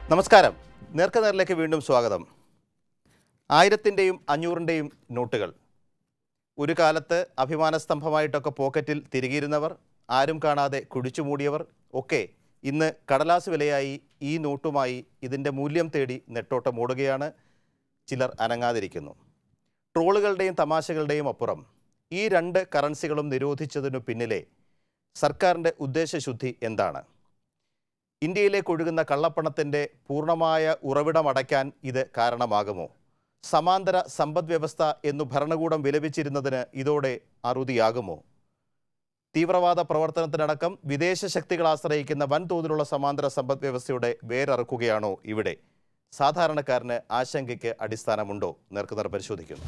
നമസ്കാരം നേർക്കുനേറിലേക്ക് വീണ്ടും സ്വാഗതം ആയിരത്തിൻ്റെയും അഞ്ഞൂറിൻ്റെയും നോട്ടുകൾ ഒരു കാലത്ത് അഭിമാനസ്തംഭമായിട്ടൊക്കെ പോക്കറ്റിൽ തിരികിയിരുന്നവർ ആരും കാണാതെ കുടിച്ചു മൂടിയവർ ഒക്കെ ഇന്ന് കടലാസ് വിലയായി ഈ നോട്ടുമായി ഇതിൻ്റെ മൂല്യം തേടി നെട്ടോട്ടം ഓടുകയാണ് ചിലർ അനങ്ങാതിരിക്കുന്നു ട്രോളുകളുടെയും തമാശകളുടെയും അപ്പുറം ഈ രണ്ട് കറൻസികളും നിരോധിച്ചതിനു പിന്നിലെ സർക്കാരിൻ്റെ ഉദ്ദേശശുദ്ധി എന്താണ് ഇന്ത്യയിലേക്ക് ഒഴുകുന്ന കള്ളപ്പണത്തിൻ്റെ പൂർണ്ണമായ ഉറവിടമടയ്ക്കാൻ ഇത് കാരണമാകുമോ സമാന്തര സമ്പദ് വ്യവസ്ഥ എന്നു ഭരണകൂടം വിലപിച്ചിരുന്നതിന് ഇതോടെ അറുതിയാകുമോ തീവ്രവാദ പ്രവർത്തനത്തിനടക്കം വിദേശ ശക്തികൾ ആശ്രയിക്കുന്ന വൻതോതിലുള്ള സമാന്തര സമ്പദ് വ്യവസ്ഥയുടെ വേരറുക്കുകയാണോ ഇവിടെ സാധാരണക്കാരന് ആശങ്കയ്ക്ക് അടിസ്ഥാനമുണ്ടോ നേർക്കുനേർ പരിശോധിക്കുന്നു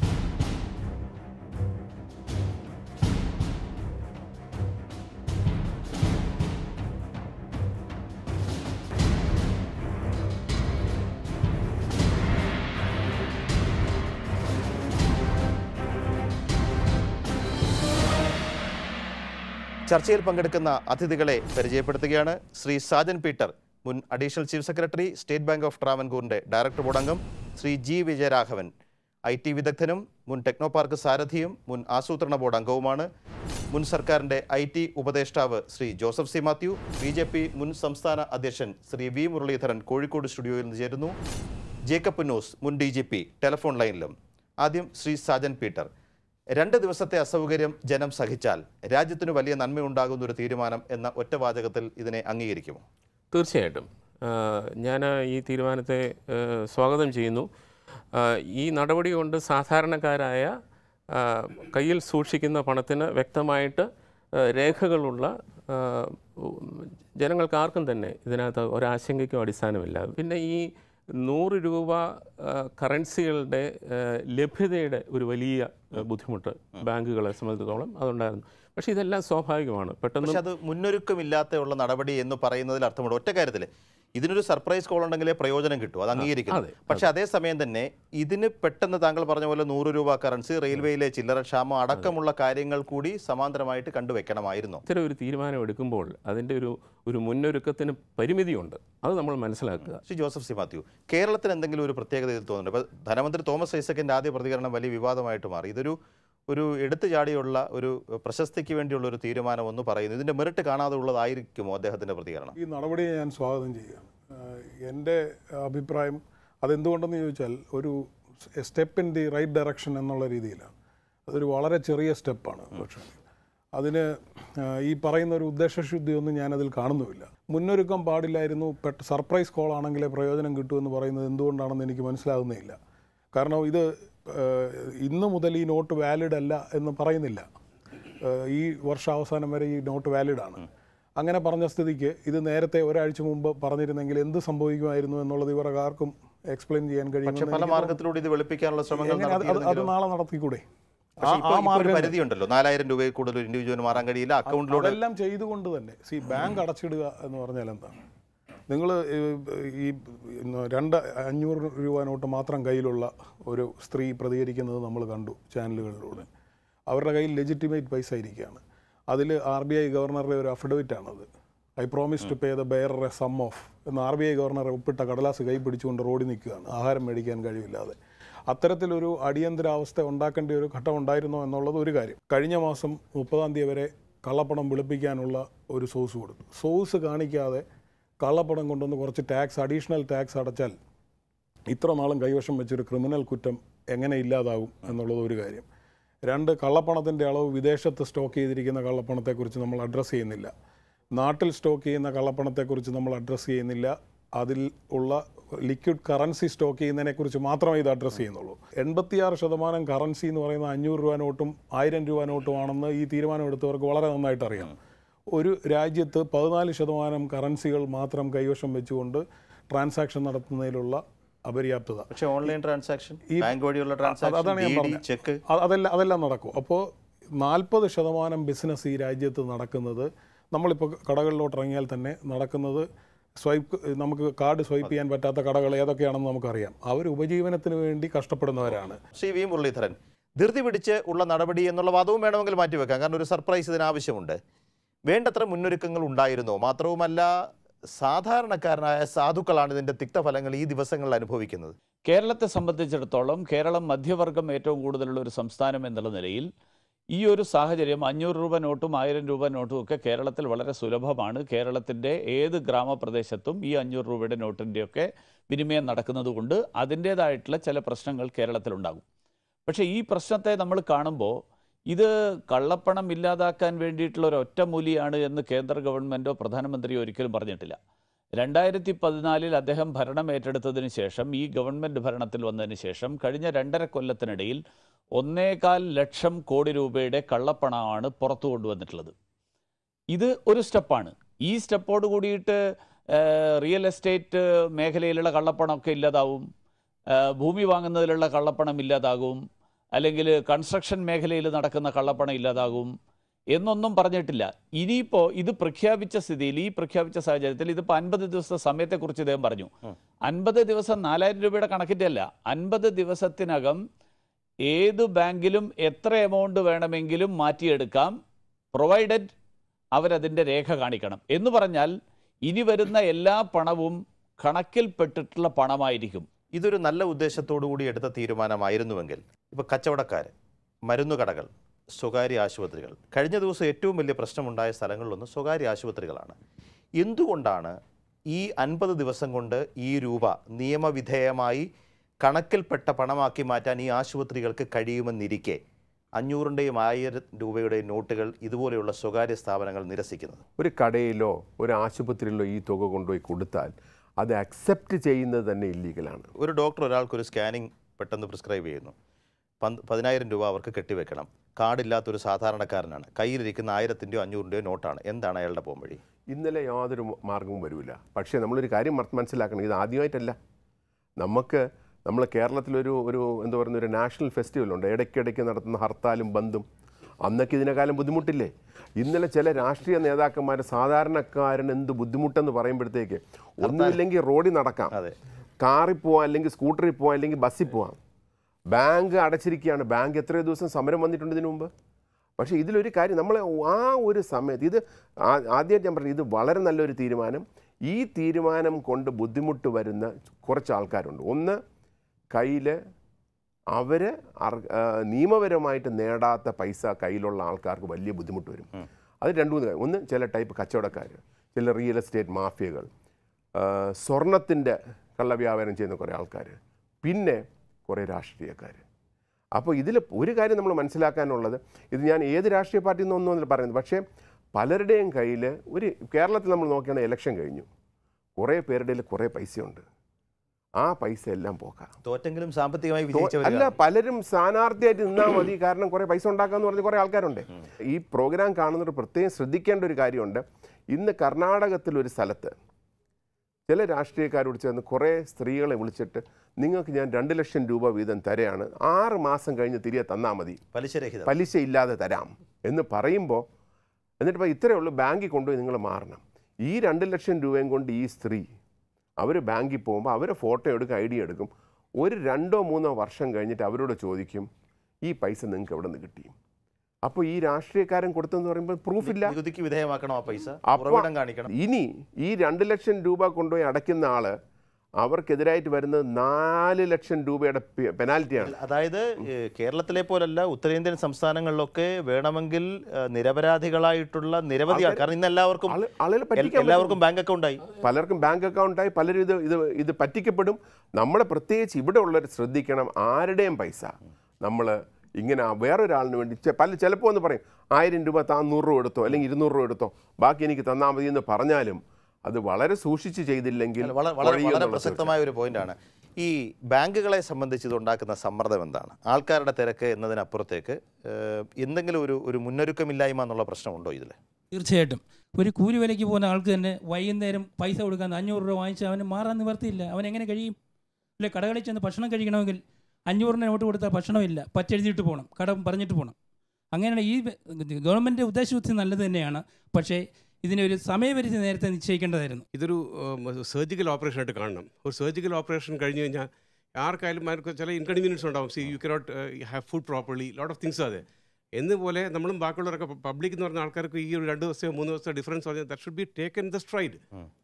ചർച്ചയിൽ പങ്കെടുക്കുന്ന അതിഥികളെ പരിചയപ്പെടുത്തുകയാണ് ശ്രീ സാജൻ പീറ്റർ മുൻ additional chief secretary state bank of ട്രാവൻകൂറിന്റെ ഡയറക്ടർ ബോർഡ് അംഗം Shri G Vijayaraghavan I T വിദഗ്ധനും മുൻ ടെക്നോ പാർക്ക് സാരഥിയും മുൻ ആസൂത്രണ ബോർഡ് അംഗവുമാണ് മുൻ സർക്കാരിന്റെ ഐ ടി ഉപദേഷ്ടാവ് Shri Joseph C Mathew B J P മുൻ സംസ്ഥാന അധ്യക്ഷൻ ശ്രീ വി മുരളീധരൻ കോഴിക്കോട് സ്റ്റുഡിയോയിൽ നിന്ന് ചേരുന്നു ജേക്കബ് പുന്നൂസ് മുൻ ഡി ജി പി ടെലിഫോൺ ലൈനിലും ആദ്യം ശ്രീ സാജൻ പീറ്റർ രണ്ട് ദിവസത്തെ അസൗകര്യം ജനം സഹിച്ചാൽ രാജ്യത്തിന് വലിയ നന്മയുണ്ടാകുന്ന ഒരു തീരുമാനം എന്ന ഒറ്റവാചകത്തിൽ ഇതിനെ അംഗീകരിക്കുമോ തീർച്ചയായിട്ടും ഞാൻ ഈ തീരുമാനത്തെ ആ, സ്വാഗതം ചെയ്യുന്നു ആ, ഈ നടപടി കൊണ്ട് സാധാരണക്കാരായ ആ, കയ്യിൽ സൂക്ഷിക്കുന്ന പണത്തിന് വ്യക്തമായിട്ട് ആ, രേഖകളുള്ള ആ, ഉം, ജനങ്ങൾക്ക് ആർക്കും തന്നെ ഇതിനകത്ത് ഒരാശങ്കയ്ക്കും അടിസ്ഥാനമില്ല പിന്നെ ഈ നൂറ് രൂപ ആ, കറൻസികളുടെ ആ, ലഭ്യതയുടെ ഒരു വലിയ ആ, ബുദ്ധിമുട്ട് ബാങ്കുകളെ സംബന്ധിച്ചിടത്തോളം അതുണ്ടായിരുന്നു പക്ഷേ ഇതെല്ലാം സ്വാഭാവികമാണ് പെട്ടെന്ന് പക്ഷെ അത് മുന്നൊരുക്കമില്ലാത്ത നടപടി എന്ന് പറയുന്നതിൽ അർത്ഥമുണ്ട് ഒറ്റ കാര്യത്തിൽ ഇതിനൊരു സർപ്രൈസ് കോൾ ഉണ്ടെങ്കിലേ പ്രയോജനം കിട്ടും അത് അംഗീകരിക്കുന്നു അതെ, പക്ഷെ അതേസമയം തന്നെ ഇതിന് പെട്ടെന്ന് താങ്കൾ പറഞ്ഞ പോലെ നൂറ് രൂപ കറൻസി റെയിൽവേയിലെ ചില്ലറ ക്ഷാമം അടക്കമുള്ള കാര്യങ്ങൾ കൂടി സമാന്തരമായിട്ട് കണ്ടുവെക്കണമായിരുന്നു ഇത്തരം ഒരു തീരുമാനം എടുക്കുമ്പോൾ അതിൻ്റെ ഒരു ഒരു മുന്നൊരുക്കത്തിന് പരിമിതിയുണ്ട് അത് നമ്മൾ മനസ്സിലാക്കുക ശ്രീ ജോസഫ് സി മാത്യു കേരളത്തിന് എന്തെങ്കിലും ഒരു പ്രത്യേകത ഇതിൽ തോന്നുന്നുണ്ട് ഇപ്പോൾ ധനമന്ത്രി തോമസ് ഐസക്കിന്റെ ആദ്യ പ്രതികരണം വലിയ വിവാദമായിട്ട് മാറി ഇതൊരു ഒരു എടുത്തു ചാടിയുള്ള ഒരു പ്രശസ്തിക്ക് വേണ്ടിയുള്ള ഒരു തീരുമാനം എന്ന് പറയുന്നു ഇതിന്റെ മെറിറ്റ് കാണാതെ ഉള്ളതായിരിക്കുമോ അദ്ദേഹത്തിന്റെ പ്രതികരണം ഈ നടപടിയെ ഞാൻ സ്വാഗതം ചെയ്യുകയാണ് ആഹ് എൻ്റെ അഭിപ്രായം അതെന്തുകൊണ്ടെന്ന് ചോദിച്ചാൽ ഒരു step in the right direction എന്നുള്ള രീതിയിലാണ് അതൊരു വളരെ ചെറിയ സ്റ്റെപ്പാണ് പക്ഷേ അതിന് ആഹ് ഈ പറയുന്ന ഒരു ഉദ്ദേശശുദ്ധിയൊന്നും ഞാനതിൽ കാണുന്നുമില്ല മുന്നൊരുക്കം പാടില്ലായിരുന്നു പെട്ട സർപ്രൈസ് കോൾ ആണെങ്കിലേ പ്രയോജനം കിട്ടുമെന്ന് പറയുന്നത് എന്തുകൊണ്ടാണെന്ന് എനിക്ക് മനസ്സിലാകുന്നില്ല കാരണം ഇത് ആഹ് ഇന്ന് മുതൽ ഈ നോട്ട് വാലിഡ് അല്ല എന്ന് പറയുന്നില്ല ഏഹ് ഈ വർഷാവസാനം വരെ ഈ നോട്ട് വാലിഡ് ആണ് അങ്ങനെ പറഞ്ഞ സ്ഥിതിക്ക് ഇത് നേരത്തെ ഒരാഴ്ച മുമ്പ് പറഞ്ഞിരുന്നെങ്കിൽ എന്ത് സംഭവിക്കുമായിരുന്നു എന്നുള്ളത് ഇവർക്ക് ആർക്കും എക്സ്പ്ലെയിൻ ചെയ്യാൻ പക്ഷെ കഴിയുമെന്ന് പല മാർഗത്തിലൂടെ ഇത് വെളുപ്പിക്കാനുള്ള ശ്രമങ്ങൾ എങ്ങനെ അത് അത് അത് നടത്തിയിരുന്നെങ്കിലോ? നാളെ നടത്തിക്കൂടെ പക്ഷേ ആ- ഇപ്പോൾ- ആ ഇപ്പോൾ ഒരു മാർഗം പരിധിയുണ്ടല്ലോ നാലായിരം രൂപയിൽ കൂടുതൽ ഒരു ഇൻഡിവിജ്വലിന് മാറാൻ കഴിയില്ല അക്കൗണ്ടിലൂടെ അതെല്ലാം ചെയ്തുകൊണ്ട് തന്നെ സി ബാങ്ക് അടച്ചിടുക എന്ന് പറഞ്ഞാൽ എന്താണ് നിങ്ങൾ ഈ ഇന്ന് രണ്ട് അഞ്ഞൂറ് രൂപ നോട്ട് മാത്രം കയ്യിലുള്ള ഒരു സ്ത്രീ പ്രതികരിക്കുന്നത് നമ്മൾ കണ്ടു ചാനലുകളിലൂടെ അവരുടെ കയ്യിൽ ലെജിറ്റിമേറ്റ് പൈസ ഇരിക്കുകയാണ് അതിൽ ആർ ബി ഐ ഗവർണറുടെ ഒരു അഫിഡവിറ്റ് ആണത് I promise to pay the bearer a sum of എന്ന് ആർ ബി ഐ ഗവർണർ ഒപ്പിട്ട കടലാസ് കൈ പിടിച്ചുകൊണ്ട് റോഡിൽ നിൽക്കുകയാണ് ആഹാരം മേടിക്കാൻ കഴിവില്ലാതെ അത്തരത്തിലൊരു അടിയന്തരാവസ്ഥ ഉണ്ടാക്കേണ്ട ഒരു ഘട്ടം ഉണ്ടായിരുന്നോ എന്നുള്ളത് ഒരു കാര്യം കഴിഞ്ഞ മാസം മുപ്പതാം തീയതി വരെ കള്ളപ്പണം വെളുപ്പിക്കാനുള്ള ഒരു സോഴ്സ് കൊടുത്തു സോഴ്സ് കാണിക്കാതെ കള്ളപ്പണം കൊണ്ടുവന്ന് കുറച്ച് ടാക്സ് അഡീഷണൽ ടാക്സ് അടച്ചാൽ ഇത്ര നാളും കൈവശം വെച്ചൊരു ക്രിമിനൽ കുറ്റം എങ്ങനെ ഇല്ലാതാകും എന്നുള്ളത് ഒരു കാര്യം രണ്ട് കള്ളപ്പണത്തിൻ്റെ അളവ് വിദേശത്ത് സ്റ്റോക്ക് ചെയ്തിരിക്കുന്ന കള്ളപ്പണത്തെക്കുറിച്ച് നമ്മൾ അഡ്രസ്സ് ചെയ്യുന്നില്ല നാട്ടിൽ സ്റ്റോക്ക് ചെയ്യുന്ന കള്ളപ്പണത്തെക്കുറിച്ച് നമ്മൾ അഡ്രസ്സ് ചെയ്യുന്നില്ല അതിൽ ഉള്ള ലിക്വിഡ് കറൻസി സ്റ്റോക്ക് ചെയ്യുന്നതിനെക്കുറിച്ച് മാത്രമേ ഇത് അഡ്രസ്സ് ചെയ്യുന്നുള്ളൂ എൺപത്തിയാറ് ശതമാനം കറൻസി എന്ന് പറയുന്ന അഞ്ഞൂറ് രൂപ നോട്ടും ആയിരം രൂപ നോട്ടും ആണെന്ന് ഈ തീരുമാനം എടുത്തവർക്ക് വളരെ നന്നായിട്ട് അറിയാം ഒരു രാജ്യത്ത് പതിനാല് ശതമാനം കറൻസികൾ മാത്രം കൈവശം വെച്ചുകൊണ്ട് ട്രാൻസാക്ഷൻ നടത്തുന്നതിലുള്ള അപര്യാപ്തത പക്ഷെ ഓൺലൈൻ ട്രാൻസാക്ഷൻ ഈ- ബാങ്ക് വഴിയുള്ള അത് ട്രാൻസാക്ഷൻ അതാണ് ഞാൻ പറഞ്ഞത്. ചെക്ക് അ- അതെല്ലാം അതെല്ലാം നടക്കും അപ്പോൾ നാൽപ്പത് ശതമാനം ബിസിനസ് ഈ രാജ്യത്ത് നടക്കുന്നത് നമ്മളിപ്പോൾ കടകളിലോട്ട് ഇറങ്ങിയാൽ തന്നെ നടക്കുന്നത് സ്വൈപ്പ് നമുക്ക് കാർഡ് സ്വൈപ്പ് ചെയ്യാൻ പറ്റാത്ത കടകൾ ഏതൊക്കെയാണെന്ന് നമുക്കറിയാം അവർ ഉപജീവനത്തിന് വേണ്ടി കഷ്ടപ്പെടുന്നവരാണ് ശ്രീ വി മുരളീധരൻ ധൃതി പിടിച്ച് ഉള്ള നടപടി എന്നുള്ള വാദവും വേണമെങ്കിൽ മാറ്റിവെക്കാം കാരണം ഒരു സർപ്രൈസ് ഇതിന് ആവശ്യമുണ്ട് വേണ്ടത്ര മുന്നൊരുക്കങ്ങൾ ഉണ്ടായിരുന്നോ മാത്രവുമല്ല സാധാരണക്കാരനായ സാധുക്കളാണ് ഇതിൻ്റെ തിക്തഫലങ്ങൾ ഈ ദിവസങ്ങളിൽ അനുഭവിക്കുന്നത് കേരളത്തെ സംബന്ധിച്ചിടത്തോളം കേരളം മധ്യവർഗം ഏറ്റവും കൂടുതലുള്ള ഒരു സംസ്ഥാനം എന്നുള്ള നിലയിൽ ഈ ഒരു സാഹചര്യം അഞ്ഞൂറ് രൂപ നോട്ടും ആയിരം രൂപ നോട്ടും ഒക്കെ കേരളത്തിൽ വളരെ സുലഭമാണ് കേരളത്തിൻ്റെ ഏത് ഗ്രാമപ്രദേശത്തും ഈ അഞ്ഞൂറ് രൂപയുടെ നോട്ടിൻ്റെയൊക്കെ വിനിമയം നടക്കുന്നത് കൊണ്ട് അതിൻ്റേതായിട്ടുള്ള ചില പ്രശ്നങ്ങൾ കേരളത്തിലുണ്ടാകും പക്ഷേ ഈ പ്രശ്നത്തെ നമ്മൾ കാണുമ്പോൾ ഇത് കള്ളപ്പണം ഇല്ലാതാക്കാൻ വേണ്ടിയിട്ടുള്ള ഒരു ഒറ്റമൂലിയാണ് എന്ന് കേന്ദ്ര ഗവൺമെൻറ്റോ പ്രധാനമന്ത്രിയോ ഒരിക്കലും പറഞ്ഞിട്ടില്ല രണ്ടായിരത്തി പതിനാലിൽ അദ്ദേഹം ഭരണം ഏറ്റെടുത്തതിന് ശേഷം ഈ ഗവൺമെൻറ് ഭരണത്തിൽ വന്നതിന് ശേഷം കഴിഞ്ഞ രണ്ടര കൊല്ലത്തിനിടയിൽ ഒന്നേകാൽ ലക്ഷം കോടി രൂപയുടെ കള്ളപ്പണമാണ് പുറത്തു കൊണ്ടുവന്നിട്ടുള്ളത് ഇത് ഒരു സ്റ്റെപ്പാണ് ഈ സ്റ്റെപ്പോട് കൂടിയിട്ട് ഏഹ്, റിയൽ എസ്റ്റേറ്റ് മേഖലയിലുള്ള കള്ളപ്പണമൊക്കെ ഇല്ലാതാവും ഏഹ്, ഭൂമി വാങ്ങുന്നതിലുള്ള കള്ളപ്പണം ഇല്ലാതാകും അല്ലെങ്കിൽ കൺസ്ട്രക്ഷൻ മേഖലയിൽ നടക്കുന്ന കള്ളപ്പണം ഇല്ലാതാകും എന്നൊന്നും പറഞ്ഞിട്ടില്ല ഇനിയിപ്പോൾ ഇത് പ്രഖ്യാപിച്ച സ്ഥിതിയിൽ ഈ പ്രഖ്യാപിച്ച സാഹചര്യത്തിൽ ഇതിപ്പോൾ അൻപത് ദിവസത്തെ സമയത്തെക്കുറിച്ച് ഇദ്ദേഹം പറഞ്ഞു അൻപത് ദിവസം നാലായിരം രൂപയുടെ കണക്കിൻ്റെ അല്ല അൻപത് ദിവസത്തിനകം ഏത് ബാങ്കിലും എത്ര എമൗണ്ട് വേണമെങ്കിലും മാറ്റിയെടുക്കാം പ്രൊവൈഡഡ് അവരതിൻ്റെ രേഖ കാണിക്കണം എന്ന് പറഞ്ഞാൽ ഇനി വരുന്ന എല്ലാ പണവും കണക്കിൽപ്പെട്ടിട്ടുള്ള പണമായിരിക്കും ഇതൊരു നല്ല ഉദ്ദേശത്തോടു കൂടി എടുത്ത തീരുമാനമായിരുന്നുവെങ്കിൽ ഇപ്പോൾ കച്ചവടക്കാർ മരുന്നുകടകൾ സ്വകാര്യ ആശുപത്രികൾ കഴിഞ്ഞ ദിവസം ഏറ്റവും വലിയ പ്രശ്നമുണ്ടായ സ്ഥലങ്ങളിലൊന്ന് സ്വകാര്യ ആശുപത്രികളാണ് എന്തുകൊണ്ടാണ് ഈ അൻപത് ദിവസം കൊണ്ട് ഈ രൂപ നിയമവിധേയമായി കണക്കിൽപ്പെട്ട പണമാക്കി മാറ്റാൻ ഈ ആശുപത്രികൾക്ക് കഴിയുമെന്നിരിക്കെ അഞ്ഞൂറിൻ്റെയും ആയിരം രൂപയുടെയും നോട്ടുകൾ ഇതുപോലെയുള്ള സ്വകാര്യ സ്ഥാപനങ്ങൾ നിരസിക്കുന്നത് ഒരു കടയിലോ ഒരു ആശുപത്രിയിലോ ഈ തുക കൊണ്ടുപോയി കൊടുത്താൽ അത് അക്സെപ്റ്റ് ചെയ്യുന്നത് തന്നെ ഇല്ലീഗലാണ് ഒരു ഡോക്ടർ ഒരാൾക്കൊരു സ്കാനിങ് പെട്ടെന്ന് പ്രിസ്ക്രൈബ് ചെയ്യുന്നു പന്ത് പതിനായിരം രൂപ അവർക്ക് കെട്ടിവെക്കണം കാർഡില്ലാത്തൊരു സാധാരണക്കാരനാണ് കയ്യിലിരിക്കുന്ന ആയിരത്തിൻ്റെയോ അഞ്ഞൂറിൻ്റെയോ നോട്ടാണ് എന്താണ് അയാളുടെ പോംവഴി ഇന്നലെ യാതൊരു മാർഗവും വരില്ല പക്ഷേ നമ്മളൊരു കാര്യം മറ- മനസ്സിലാക്കണം ഇത് ആദ്യമായിട്ടല്ല നമുക്ക് നമ്മൾ കേരളത്തിലൊരു ഒരു എന്താ പറയുന്ന ഒരു നാഷണൽ ഫെസ്റ്റിവൽ ഉണ്ട് ഇടയ്ക്കിടയ്ക്ക് നടത്തുന്ന ഹർത്താലും ബന്ദും അന്നൊക്കെ ഇതിനെക്കാലം ബുദ്ധിമുട്ടില്ലേ ഇന്നലെ ചില രാഷ്ട്രീയ നേതാക്കന്മാർ സാധാരണക്കാരൻ എന്ത് ബുദ്ധിമുട്ടെന്ന് പറയുമ്പോഴത്തേക്ക് ഒന്നുമില്ലെങ്കിൽ റോഡിൽ നടക്കാം അതെ. കാറിൽ പോവാം അല്ലെങ്കിൽ സ്കൂട്ടറിൽ പോവാം അല്ലെങ്കിൽ ബസ്സിൽ പോവാം ബാങ്ക് അടച്ചിരിക്കുകയാണ് ബാങ്ക് എത്രയോ ദിവസം സമരം വന്നിട്ടുണ്ട് ഇതിനു മുമ്പ് പക്ഷേ ഇതിലൊരു കാര്യം നമ്മൾ ആ ഒരു സമയത്ത് ഇത് ആ- ആദ്യമായിട്ട് ഞാൻ പറഞ്ഞു ഇത് വളരെ നല്ലൊരു തീരുമാനം ഈ തീരുമാനം കൊണ്ട് ബുദ്ധിമുട്ട് വരുന്ന കുറച്ച് ആൾക്കാരുണ്ട് ഒന്ന് കയ്യിൽ അവർ നിയമപരമായിട്ട് നേടാത്ത പൈസ കയ്യിലുള്ള ആൾക്കാർക്ക് വലിയ ബുദ്ധിമുട്ട് വരും അത് രണ്ട് മൂന്ന് കാര്യം ഒന്ന് ചില ടൈപ്പ് കച്ചവടക്കാർ ചില റിയൽ എസ്റ്റേറ്റ് മാഫിയകൾ സ്വർണത്തിൻ്റെ കള്ളവ്യാപാരം ചെയ്യുന്ന കുറേ ആൾക്കാർ പിന്നെ കുറേ രാഷ്ട്രീയക്കാർ അപ്പോൾ ഇതിൽ ഒരു കാര്യം നമ്മൾ മനസ്സിലാക്കാനുള്ളത് ഇത് ഞാൻ ഏത് രാഷ്ട്രീയ പാർട്ടിയിൽ നിന്നൊന്നും പറയുന്നത് പക്ഷേ പലരുടെയും കയ്യിൽ ഒരു കേരളത്തിൽ നമ്മൾ നോക്കുകയാണെങ്കിൽ ഇലക്ഷൻ കഴിഞ്ഞു കുറേ പേരുടെ കയ്യിൽ കുറേ പൈസയുണ്ട് ആ പൈസ എല്ലാം പോക്കാം തോറ്റെങ്കിലും സാമ്പത്തികമായി അല്ല വിജയിച്ചവരാണ് പലരും സ്ഥാനാർത്ഥിയായിട്ട് നിന്നാൽ മതി കാരണം കുറേ പൈസ ഉണ്ടാക്കാന്ന് പറഞ്ഞ കുറേ ആൾക്കാരുണ്ട് ഈ പ്രോഗ്രാം കാണുന്നവർ പ്രത്യേകം ശ്രദ്ധിക്കേണ്ട ഒരു കാര്യമുണ്ട് ഇന്ന് കർണാടകത്തിൽ ഒരു സ്ഥലത്ത് ചില രാഷ്ട്രീയക്കാരോട് ചേർന്ന് കുറേ സ്ത്രീകളെ വിളിച്ചിട്ട് നിങ്ങൾക്ക് ഞാൻ രണ്ട് ലക്ഷം രൂപ വീതം തരയാണ് ആറ് മാസം കഴിഞ്ഞ് തിരികെ തന്നാൽ മതി പലിശരഹിതം പലിശ ഇല്ലാതെ തരാം എന്ന് പറയുമ്പോൾ എന്നിട്ട് ഇപ്പോൾ ഇത്രയേ ഉള്ളൂ ബാങ്കിൽ കൊണ്ടുപോയി നിങ്ങൾ മാറണം ഈ രണ്ട് ലക്ഷം രൂപയും കൊണ്ട് ഈ സ്ത്രീ അവർ ബാങ്കിൽ പോകുമ്പോൾ അവരെ ഫോട്ടോ എടുക്കും ഐ ഡി എടുക്കും ഒരു രണ്ടോ മൂന്നോ വർഷം കഴിഞ്ഞിട്ട് അവരോട് ചോദിക്കും ഈ പൈസ നിങ്ങൾക്ക് എവിടെ നിന്ന് കിട്ടി അപ്പോൾ ഈ രാഷ്ട്രീയക്കാരൻ കൊടുത്തെന്ന് പറയുമ്പോൾ പ്രൂഫില്ല നികുതിക്ക് വിധേയമാക്കണം ആ പൈസ അപ്പൊ ഉറവിടം കാണിക്കണം ഇനി ഈ രണ്ട് ലക്ഷം രൂപ കൊണ്ടുപോയി അടയ്ക്കുന്ന ആള് അവർക്കെതിരായിട്ട് വരുന്നത് നാല് ലക്ഷം രൂപയുടെ പെ- പെനാൽറ്റിയാണ് അതായത് ഏഹ്, കേരളത്തിലെ പോലല്ല ഉത്തരേന്ത്യൻ സംസ്ഥാനങ്ങളിലൊക്കെ വേണമെങ്കിൽ ഏഹ്, നിരപരാധികളായിട്ടുള്ള നിരവധി ആൾക്കാർ കാരണം ഇന്ന് എല്ലാവർക്കും ആള്- ആളുകളെ എൽ- പറ്റിക്കാൻ എല്ലാവർക്കും ബാങ്ക് അക്കൗണ്ടായി പലർക്കും ബാങ്ക് അക്കൗണ്ടായി പലരും ഇത് ഇത് ഇത് പറ്റിക്കപ്പെടും നമ്മൾ പ്രത്യേകിച്ച് ഇവിടെ ഉള്ളവർ ശ്രദ്ധിക്കണം ആരുടെയും പൈസ നമ്മൾ ഇങ്ങനെ വേറൊരാളിന് വേണ്ടി ചെ- പല ചിലപ്പോൾ ഒന്ന് പറയും ആയിരം രൂപ താൻ നൂറ് രൂപ എടുത്തോ അല്ലെങ്കിൽ ഇരുന്നൂറ് രൂപ എടുത്തോ ബാക്കി എനിക്ക് തന്നാൽ മതി എന്ന് പറഞ്ഞാലും അത് വളരെ സൂക്ഷിച്ച് ചെയ്തില്ലെങ്കിൽ വളരെ വളരെ വഴിയും വളരെ എന്നുള്ളത് പ്രസക്തമായ ഒരു പോയിന്റാണ് ഈ ബാങ്കുകളെ സംബന്ധിച്ച് ഇതുണ്ടാക്കുന്ന സമ്മർദ്ദം എന്താണ് ആൾക്കാരുടെ തിരക്ക് എന്നതിനപ്പുറത്തേക്ക് ഏഹ്, എന്തെങ്കിലും ഒരു ഒരു മുന്നൊരുക്കമില്ലായ്മ എന്നുള്ള പ്രശ്നമുണ്ടോ ഇതിൽ തീർച്ചയായിട്ടും ഒരു കൂലി വിലയ്ക്ക് പോകുന്ന ആൾക്ക് തന്നെ വൈകുന്നേരം പൈസ കൊടുക്കാൻ അഞ്ഞൂറ് രൂപ വാങ്ങിച്ച് അവന് മാറാൻ നിവർത്തിയില്ല അവൻ എങ്ങനെ കഴിയും അല്ലെ കടകളിൽ ചെന്ന് ഭക്ഷണം കഴിക്കണമെങ്കിൽ അഞ്ഞൂറിന് നോട്ട് കൊടുത്താൽ ഭക്ഷണമില്ല പറ്റെഴുതിയിട്ട് പോകണം കടം പറഞ്ഞിട്ട് പോകണം അങ്ങനെയാണ് ഈ ഗവൺമെൻറ് ഉദ്ദേശബുദ്ധി നല്ലത് തന്നെയാണ് പക്ഷേ ഇതിനെ ഒരു സമയപരിധി നേരത്തെ നിശ്ചയിക്കേണ്ടതായിരുന്നു ഇതൊരു സർജിക്കൽ ഓപ്പറേഷൻ ആയിട്ട് കാണണം ഒരു സർജിക്കൽ ഓപ്പറേഷൻ കഴിഞ്ഞ് കഴിഞ്ഞാൽ ആർക്കായാലും അവർക്ക് ചില ഇൻകൺവീനിയൻസ് ഉണ്ടാവും see you cannot have food properly lot of things അതെ എന്നപോലെ നമ്മളും ബാക്കിയുള്ളവരൊക്കെ പബ്ലിക് എന്ന് പറഞ്ഞ ആൾക്കാർക്ക് ഈ ഒരു രണ്ട് ദിവസമോ മൂന്ന് ദിവസത്തെ ഡിഫറൻസ് പറഞ്ഞാൽ that should be taken the stride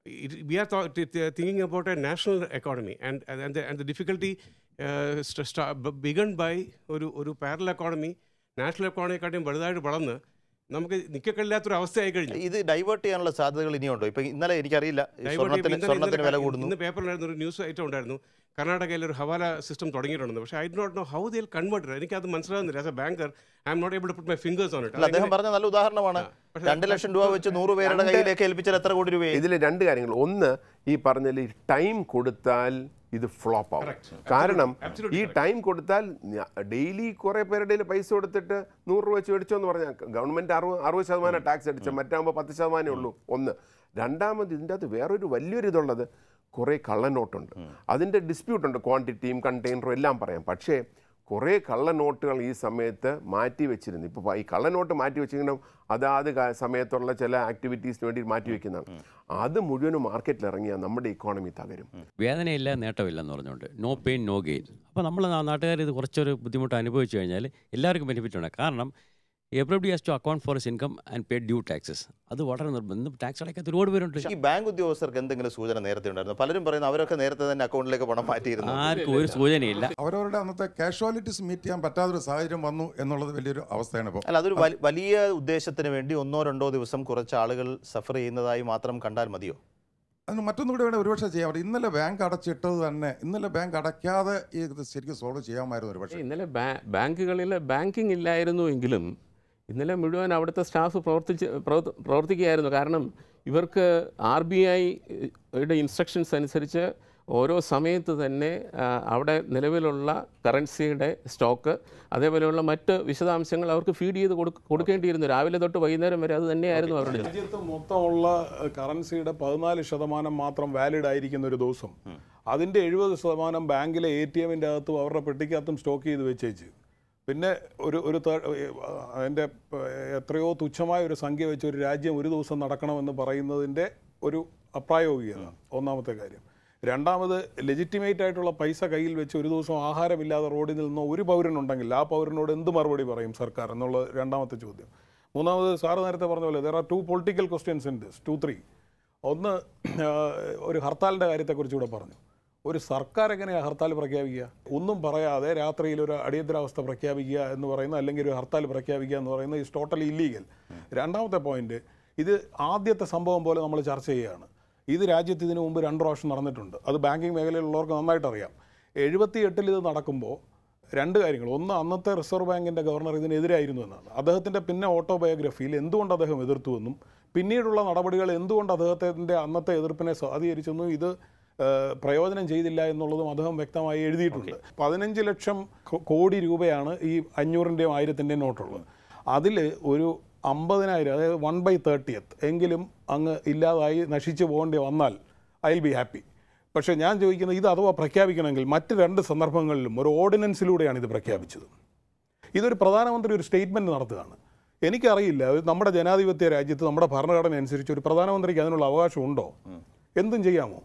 it, we are thought, t- t- thinking about a national economy and, and, and, the, and the difficulty uh, st- sta- b- begun by ഒരു ഒരു parallel economy national എക്കോണമിയെക്കാട്ടും വലുതായിട്ട് വളർന്ന് നമുക്ക് നിൽക്കക്കല്ലാത്തൊരു അവസ്ഥയായി കഴിഞ്ഞു ഇത് divert ചെയ്യാനുള്ള സാധ്യതകൾ ഇനിയുണ്ടോ ഇപ്പൊ ഇന്നലെ എനിക്കറിയില്ല ഈ Divert സ്വർണ്ണത്തിന് ചെയ്യുമ്പോൾ സ്വർണ്ണത്തിന് ഇന്നലെ വില ഇന്നലെ കൂടുന്നു ഇന്ന് പേപ്പറിലായിരുന്നു ഒരു ന്യൂസ് ഐറ്റം ഉണ്ടായിരുന്നു കർണാടകയിൽ ഒരു ഹവാല സിസ്റ്റം തുടങ്ങിയിട്ടുണ്ടെന്ന് പക്ഷേ I do not know how they'll converted എനിക്ക് അത് മനസ്സിലാകുന്നില്ല as a banker I'm not able to put my fingers on അല്ല അദ്ദേഹം പറഞ്ഞ നല്ല ഉദാഹരണമാണ് പക്ഷേ രണ്ട് ലക്ഷം രൂപ വെച്ച് നൂറ് പേരുടെ കയ്യിലേക്ക് ഏൽപ്പിച്ചാൽ എത്ര കോടി രൂപയായി ഇതിൽ രണ്ട് കാര്യങ്ങൾ ഒന്ന് ഈ പറഞ്ഞതിൽ ടൈം കൊടുത്താൽ ഇത് ഫ്ലോപ്പ് ആവും കാരണം ഈ ടൈം കൊടുത്താൽ ഡെയിലി കുറേ പേരുടെ കയ്യിൽ പൈസ കൊടുത്തിട്ട് നൂറ് രൂപ വെച്ച് മേടിച്ചോ എന്ന് പറഞ്ഞാൽ ഗവൺമെന്റ് അറുപത് അറുപത് ശതമാനം ടാക്സ് അടിച്ച മറ്റാകുമ്പോൾ പത്ത് ശതമാനമേ ഉള്ളൂ ഒന്ന് രണ്ടാമത് ഇതിൻ്റെ അകത്ത് വേറൊരു വലിയൊരു ഇതുള്ളത് കുറേ കള്ളനോട്ടുണ്ട് അതിൻ്റെ ഡിസ്പ്യൂട്ടുണ്ട് ക്വാണ്ടിറ്റിയും കണ്ടെയ്നറും എല്ലാം പറയാം പക്ഷേ കുറേ കള്ളനോട്ടുകൾ ഈ സമയത്ത് മാറ്റി വെച്ചിരുന്നു ഇപ്പോൾ ഈ കള്ളനോട്ട് മാറ്റി വെച്ചിരിക്കണം അതാത് കാ- സമയത്തുള്ള ചില ആക്ടിവിറ്റീസിന് വേണ്ടി മാറ്റി വെക്കുന്നതാണ് അത് മുഴുവനും മാർക്കറ്റിൽ ഇറങ്ങിയാൽ നമ്മുടെ ഇക്കോണമി തകരും വേദനയില്ല നേട്ടമില്ല എന്ന് പറഞ്ഞുകൊണ്ട് നോ പെയിൻ നോ ഗെയിൻ അപ്പോൾ നമ്മൾ നാട്ടുകാർ ഇത് കുറച്ചൊരു ബുദ്ധിമുട്ട് അനുഭവിച്ചു കഴിഞ്ഞാൽ എല്ലാവർക്കും ബെനിഫിറ്റ് ഉണ്ട് കാരണം everybody has to account for his income and pay due taxes അത് വളരെ നിർബന്ധം ടാക്സ് അടയ്ക്കാത്ത ഒരുപാട് പേരുണ്ട് ഈ ബാങ്ക് ഉദ്യോഗസ്ഥർക്ക് എന്തെങ്കിലും സൂചന നേരത്തെ ഉണ്ടായിരുന്നു പലരും പറയുന്നു അവരൊക്കെ നേരത്തെ തന്നെ അക്കൗണ്ടിലേക്ക് പണം മാറ്റിയിരുന്നു ആർക്കും ഒരു സൂചനയില്ല അവരവരുടെ അന്നത്തെ കാഷ്വാലിറ്റീസ് മീറ്റ് ചെയ്യാൻ പറ്റാത്തൊരു സാഹചര്യം വന്നു എന്നുള്ളത് വലിയൊരു അവസ്ഥയാണ് ഇപ്പോൾ അല്ല അതൊരു വലി- വലിയ ഉദ്ദേശത്തിന് വേണ്ടി ഒന്നോ രണ്ടോ ദിവസം കുറച്ച് ആളുകൾ സഫർ ചെയ്യുന്നതായി മാത്രം കണ്ടാൽ മതിയോ അതിന് മറ്റൊന്നും കൂടി വേണേൽ ഒരുപക്ഷെ ചെയ്യാം അവിടെ ഇന്നലെ ബാങ്ക് അടച്ചിട്ടത് തന്നെ ഇന്നലെ ബാങ്ക് അടയ്ക്കാതെ ഈ ഇത് ശരിക്കും സോൾവ് ചെയ്യാമായിരുന്നു ഒരുപക്ഷെ ഇന്നലെ ബാ- ബാങ്കുകളിൽ ബാങ്കിങ് ഇല്ലായിരുന്നു എങ്കിലും ഇന്നലെ മുഴുവൻ അവിടുത്തെ സ്റ്റാഫ് പ്രവർത്തിച്ച് പ്രവർത്തി- പ്രവർത്തിക്കുകയായിരുന്നു കാരണം ഇവർക്ക് ആർ ബി ഐയുടെ ഇൻസ്ട്രക്ഷൻസ് അനുസരിച്ച് ഓരോ സമയത്ത് തന്നെ ആ, അവിടെ നിലവിലുള്ള കറൻസിയുടെ സ്റ്റോക്ക് അതേപോലെയുള്ള മറ്റ് വിശദാംശങ്ങൾ അവർക്ക് ഫീഡ് ചെയ്ത് കൊടുക്ക- കൊടുക്കേണ്ടിയിരുന്നു രാവിലെ തൊട്ട് വൈകുന്നേരം വരെ അത് തന്നെയായിരുന്നു അവരുടെ ജോലി. രാജ്യത്ത് മൊത്തമുള്ള കറൻസിയുടെ പതിനാല് ശതമാനം മാത്രം വാലിഡ് ആയിരിക്കുന്ന ഒരു ദിവസം അതിൻ്റെ എഴുപത് ശതമാനം ബാങ്കിലെ എ ടി എമ്മിൻ്റെ അകത്തും അവരുടെ പെട്ടിക്കകത്തും സ്റ്റോക്ക് ചെയ്ത് വെച്ചേച്ച് പിന്നെ ഒരു ഒരു തേ- അതിൻ്റെ എത്രയോ തുച്ഛമായ ഒരു സംഖ്യ വെച്ച് ഒരു രാജ്യം ഒരു ദിവസം നടക്കണമെന്ന് പറയുന്നതിൻ്റെ ഒരു അപ്രായോഗികത ഒന്നാമത്തെ കാര്യം രണ്ടാമത് ലെജിറ്റിമേറ്റ് ആയിട്ടുള്ള പൈസ കയ്യിൽ വെച്ച് ഒരു ദിവസം ആഹാരമില്ലാതെ റോഡിൽ നിന്നോ ഒരു പൗരനുണ്ടെങ്കിൽ ആ പൗരനോട് എന്ത് മറുപടി പറയും സർക്കാർ എന്നുള്ള രണ്ടാമത്തെ ചോദ്യം മൂന്നാമത് സാറ് നേരത്തെ പറഞ്ഞ പോലെ there are two political questions in this two three ഒന്ന് ആ, ഒരു ഹർത്താലിൻ്റെ കാര്യത്തെക്കുറിച്ച് ഇവിടെ പറഞ്ഞു ഒരു സർക്കാർ എങ്ങനെയാണ് ഹർത്താൽ പ്രഖ്യാപിക്കുക ഒന്നും പറയാതെ രാത്രിയിൽ ഒരു അടിയന്തരാവസ്ഥ പ്രഖ്യാപിക്കുക എന്ന് പറയുന്ന അല്ലെങ്കിൽ ഒരു ഹർത്താൽ പ്രഖ്യാപിക്കുക എന്ന് പറയുന്നത് ഇസ് ടോട്ടലി ഇല്ലീഗൽ രണ്ടാമത്തെ പോയിന്റ് ഇത് ആദ്യത്തെ സംഭവം പോലെ നമ്മൾ ചർച്ച ചെയ്യുകയാണ് ഇത് രാജ്യത്ത് ഇതിനു മുമ്പ് രണ്ട് പ്രാവശ്യം നടന്നിട്ടുണ്ട് അത് ബാങ്കിങ് മേഖലയിലുള്ളവർക്ക് നന്നായിട്ട് അറിയാം എഴുപത്തി എട്ടിൽ ഇത് നടക്കുമ്പോൾ രണ്ട് കാര്യങ്ങൾ ഒന്ന് അന്നത്തെ റിസർവ് ബാങ്കിൻ്റെ ഗവർണർ ഇതിനെതിരായിരുന്നു എന്നാണ് അദ്ദേഹത്തിൻ്റെ പിന്നെ ഓട്ടോബയോഗ്രഫിയിൽ എന്തുകൊണ്ട് അദ്ദേഹം എതിർത്തുവെന്നും പിന്നീടുള്ള നടപടികൾ എന്തുകൊണ്ട് അദ്ദേഹത്തിൻ്റെ അന്നത്തെ എതിർപ്പിനെ സ്വാധീനിച്ചെന്നും ഇത് ഏഹ്, പ്രയോജനം ചെയ്തില്ല എന്നുള്ളതും അദ്ദേഹം വ്യക്തമായി എഴുതിയിട്ടുണ്ട് പതിനഞ്ച് ലക്ഷം കോ- കോടി രൂപയാണ് ഈ അഞ്ഞൂറിൻ്റെയും ആയിരത്തിൻ്റെയും നോട്ടുള്ളത് അതിൽ ഒരു അമ്പതിനായിരം അതായത് വൺ ബൈ തേർട്ടിയത്ത് എങ്കിലും അങ്ങ് ഇല്ലാതായി നശിച്ചു പോകേണ്ടി വന്നാൽ ഐ വിൽ ബി ഹാപ്പി പക്ഷേ ഞാൻ ചോദിക്കുന്നത് ഇത് അഥവാ പ്രഖ്യാപിക്കണമെങ്കിൽ മറ്റ് രണ്ട് സന്ദർഭങ്ങളിലും ഒരു ഓർഡിനൻസിലൂടെയാണ് ഇത് പ്രഖ്യാപിച്ചത് ഇതൊരു പ്രധാനമന്ത്രി ഒരു സ്റ്റേറ്റ്മെൻറ്റ് നടത്തുകയാണ് എനിക്കറിയില്ല ഒരു നമ്മുടെ ജനാധിപത്യ രാജ്യത്ത് നമ്മുടെ ഭരണഘടന അനുസരിച്ച് ഒരു പ്രധാനമന്ത്രിക്ക് അതിനുള്ള അവകാശം ഉണ്ടോ എന്തും ചെയ്യാമോ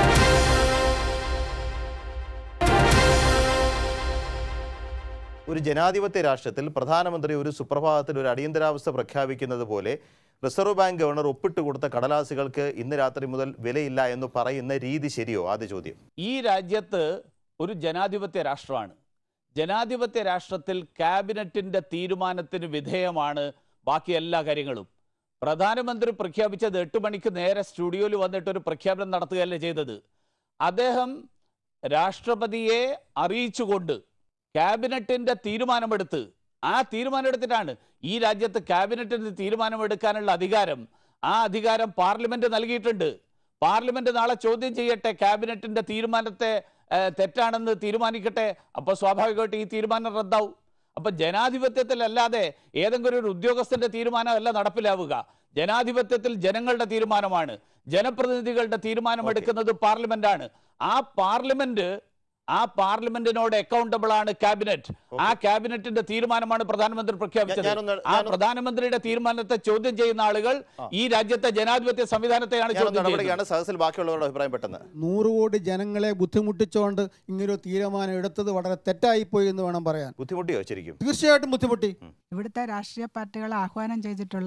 ഒരു ജനാധിപത്യ രാഷ്ട്രത്തിൽ പ്രധാനമന്ത്രി ഒരു സുപ്രഭാതത്തിൽ ഒരു അടിയന്തരാവസ്ഥ പ്രഖ്യാപിക്കുന്നത് പോലെ റിസർവ് ബാങ്ക് ഗവർണർ ഒപ്പിട്ട് കൊടുത്ത കടലാസുകൾക്ക് ഇന്ന് രാത്രി മുതൽ വിലയില്ല എന്ന് പറയുന്ന രീതി ശരിയോ ആദ്യ ചോദ്യം ഈ രാജ്യത്ത് ഒരു ജനാധിപത്യ രാഷ്ട്രമാണ് ജനാധിപത്യ രാഷ്ട്രത്തിൽ ക്യാബിനറ്റിന്റെ തീരുമാനത്തിന് വിധേയമാണ് ബാക്കി എല്ലാ കാര്യങ്ങളും പ്രധാനമന്ത്രി പ്രഖ്യാപിച്ചത് എട്ട് മണിക്ക് നേരെ സ്റ്റുഡിയോയിൽ വന്നിട്ട് ഒരു പ്രഖ്യാപനം നടത്തുകയല്ലേ ചെയ്തത് അദ്ദേഹം രാഷ്ട്രപതിയെ അറിയിച്ചുകൊണ്ട് ക്യാബിനറ്റിന്റെ തീരുമാനമെടുത്ത് ആ തീരുമാനമെടുത്തിട്ടാണ് ഈ രാജ്യത്ത് ക്യാബിനറ്റിന് തീരുമാനമെടുക്കാനുള്ള അധികാരം ആ അധികാരം പാർലമെന്റ് നൽകിയിട്ടുണ്ട് പാർലമെന്റ് നാളെ ചോദ്യം ചെയ്യട്ടെ ക്യാബിനറ്റിന്റെ തീരുമാനത്തെ ഏഹ്, തെറ്റാണെന്ന് തീരുമാനിക്കട്ടെ അപ്പോൾ സ്വാഭാവികമായിട്ട് ഈ തീരുമാനം റദ്ദാവും അപ്പൊ ജനാധിപത്യത്തിലല്ലാതെ ഏതെങ്കിലും ഒരു ഉദ്യോഗസ്ഥന്റെ തീരുമാനമല്ല നടപ്പിലാവുക ജനാധിപത്യത്തിൽ ജനങ്ങളുടെ തീരുമാനമാണ് ജനപ്രതിനിധികളുടെ തീരുമാനം എടുക്കുന്നത് പാർലമെന്റാണ് ആ പാർലമെന്റ് ആ പാർലമെന്റിനോട് അക്കൗണ്ടബിൾ ആണ് ക്യാബിനറ്റ് ആ ക്യാബിനറ്റിന്റെ തീരുമാനമാണ് പ്രധാനമന്ത്രി പ്രഖ്യാപിച്ചത് ഞാനൊന്ന് ആ ഞാനൊന്ന് പ്രധാനമന്ത്രിയുടെ തീരുമാനത്തെ ചോദ്യം ചെയ്യുന്ന ആളുകൾ ഈ രാജ്യത്തെ ജനാധിപത്യ സംവിധാനത്തെയാണ് ഞാനൊന്ന് ചോദ്യം ചെയ്യുന്നത് ഇടപെടുകയാണ് സദസ്സിൽ ബാക്കിയുള്ളവരുടെ അഭിപ്രായം പെട്ടെന്ന് നൂറ് കോടി ജനങ്ങളെ ബുദ്ധിമുട്ടിച്ചുകൊണ്ട് ഇങ്ങനൊരു തീരുമാനം എടുത്തത് വളരെ തെറ്റായിപ്പോയി എന്ന് വേണം പറയാൻ ബുദ്ധിമുട്ടിയോ ശരിക്കും തീർച്ചയായിട്ടും ബുദ്ധിമുട്ടി ഇവിടുത്തെ രാഷ്ട്രീയ പാർട്ടികൾ ആഹ്വാനം ചെയ്തിട്ടുള്ള